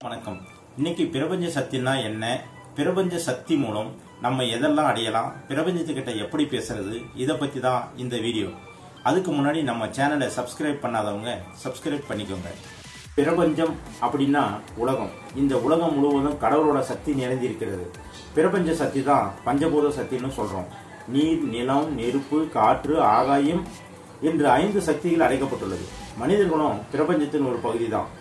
வணக்கம் இன்னைக்கு பிரபஞ்ச சக்தினா என்ன பிரபஞ்ச சக்தி மூலம் நம்ம எதெல்லாம் அடையலாம் பிரபஞ்சத்துக்கிட்ட எப்படி பேசுறது இதை பத்தி தான் இந்த வீடியோ அதுக்கு முன்னாடி நம்ம சேனலை சப்ஸ்கிரைப் பண்ணாதவங்க சப்ஸ்கிரைப் பண்ணிக்கோங்க பிரபஞ்சம் அப்படின்னா உலகம் இந்த உலகம் முழுவதும் கடவுளோட சக்தி நிறைந்திருக்கிறது பிரபஞ்ச சக்தி தான் பஞ்சபூத சக்தின்னு சொல்றோம் நீர் நிலம் நெருப்பு காற்று ஆகாயம் என்று ஐந்து சக்திகள் அடைக்கப்பட்டுள்ளது மனிதர்களும் பிரபஞ்சத்தின் ஒரு பகுதி தான்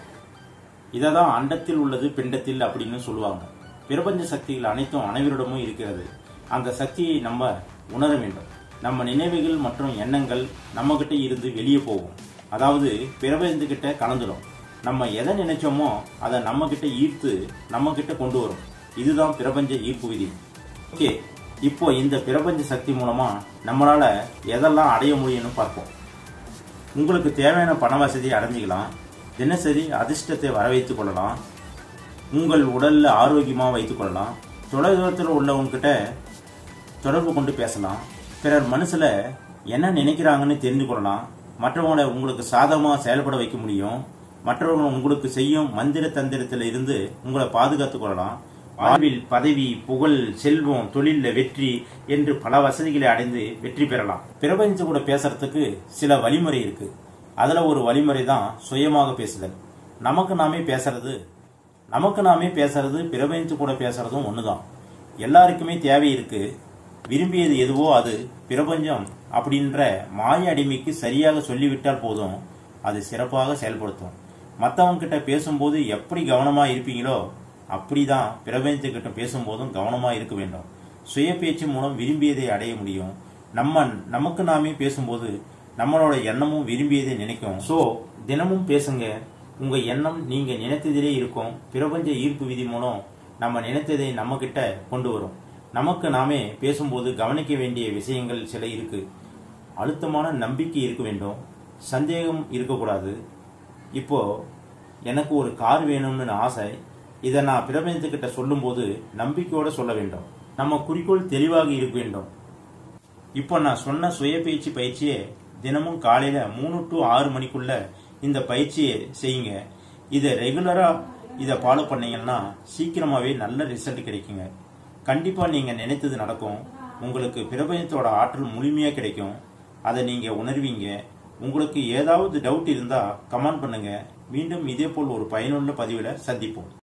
இதை தான் அண்டத்தில் உள்ளது பிண்டத்தில் அப்படின்னு சொல்லுவாங்க பிரபஞ்ச சக்திகள் அனைத்தும் அனைவரிடமும் இருக்கிறது அந்த சக்தியை நம்ம உணர வேண்டும் நம்ம நினைவுகள் மற்றும் எண்ணங்கள் நம்மகிட்ட இருந்து வெளியே போகும் அதாவது பிரபஞ்சத்துக்கிட்ட கலந்துடும் நம்ம எதை நினைச்சோமோ அதை நம்ம கிட்ட ஈர்த்து நம்ம கிட்ட கொண்டு வரும் இதுதான் பிரபஞ்ச ஈர்ப்பு விதி ஓகே இப்போ இந்த பிரபஞ்ச சக்தி மூலமா நம்மளால எதெல்லாம் அடைய முடியும்னு பார்ப்போம் உங்களுக்கு தேவையான பண வசதியை அடைஞ்சிக்கலாம் தினசரி அதிர்ஷ்டத்தை வரவைத்துக் கொள்ளலாம் உங்கள் உடல்ல ஆரோக்கியமா வைத்துக் கொள்ளலாம் தொலைதூரத்தில் உள்ளவங்ககிட்ட தொடர்பு கொண்டு பேசலாம் பிறர் மனசுல என்ன நினைக்கிறாங்கன்னு தெரிந்து கொள்ளலாம் மற்றவங்களை உங்களுக்கு சாதகமா செயல்பட வைக்க முடியும் மற்றவங்க உங்களுக்கு செய்யும் மந்திர தந்திரத்தில் இருந்து உங்களை பாதுகாத்துக் கொள்ளலாம் வாழ்வில் பதவி புகழ் செல்வம் தொழில வெற்றி என்று பல வசதிகளை அடைந்து வெற்றி பெறலாம் பிரபஞ்ச கூட பேசுறதுக்கு சில வழிமுறை இருக்கு அதுல ஒரு வழிமுறை தான் சுயமாக பேசுதல் நமக்கு நாமே பேசுறது நமக்கு நாமே பேசுறது பிரபஞ்சத்து கூட பேசுறதும் ஒண்ணுதான் எல்லாருக்குமே தேவை இருக்கு விரும்பியது எதுவோ அது பிரபஞ்சம் அப்படின்ற மாய அடிமைக்கு சரியாக சொல்லிவிட்டால் போதும் அது சிறப்பாக செயல்படுத்தும் மற்றவங்க கிட்ட பேசும்போது எப்படி கவனமா இருப்பீங்களோ அப்படிதான் பிரபஞ்சத்துக்கிட்ட பேசும்போதும் கவனமா இருக்க வேண்டும் சுய பேச்சு மூலம் விரும்பியதை அடைய முடியும் நம்ம நமக்கு நாமே பேசும்போது நம்மளோட எண்ணமும் விரும்பியதை நினைக்கும் சோ தினமும் பேசுங்க உங்க எண்ணம் நீங்க நினைத்ததிலே இருக்கும் பிரபஞ்ச ஈர்ப்பு விதி மூலம் நம்ம நினைத்ததை நம்ம கிட்ட கொண்டு வரும் நமக்கு நாமே பேசும்போது கவனிக்க வேண்டிய விஷயங்கள் சில இருக்கு அழுத்தமான நம்பிக்கை இருக்க வேண்டும் சந்தேகம் இருக்கக்கூடாது இப்போ எனக்கு ஒரு கார் வேணும்னு ஆசை இதை நான் பிரபஞ்சத்துக்கிட்ட சொல்லும்போது நம்பிக்கையோட சொல்ல வேண்டும் நம்ம குறிக்கோள் தெளிவாக இருக்க வேண்டும் இப்போ நான் சொன்ன சுய பயிற்சி பயிற்சியை தினமும் காலையில மூணு டு ஆறு மணிக்குள்ள இந்த பயிற்சியை செய்யுங்க இதை ரெகுலரா இதை ஃபாலோ பண்ணீங்கன்னா சீக்கிரமாவே நல்ல ரிசல்ட் கிடைக்குங்க கண்டிப்பா நீங்க நினைத்தது நடக்கும் உங்களுக்கு பிரபஞ்சத்தோட ஆற்றல் முழுமையா கிடைக்கும் அதை நீங்க உணர்வீங்க உங்களுக்கு ஏதாவது டவுட் இருந்தா கமெண்ட் பண்ணுங்க மீண்டும் இதே போல் ஒரு பயனுள்ள பதிவில் சந்திப்போம்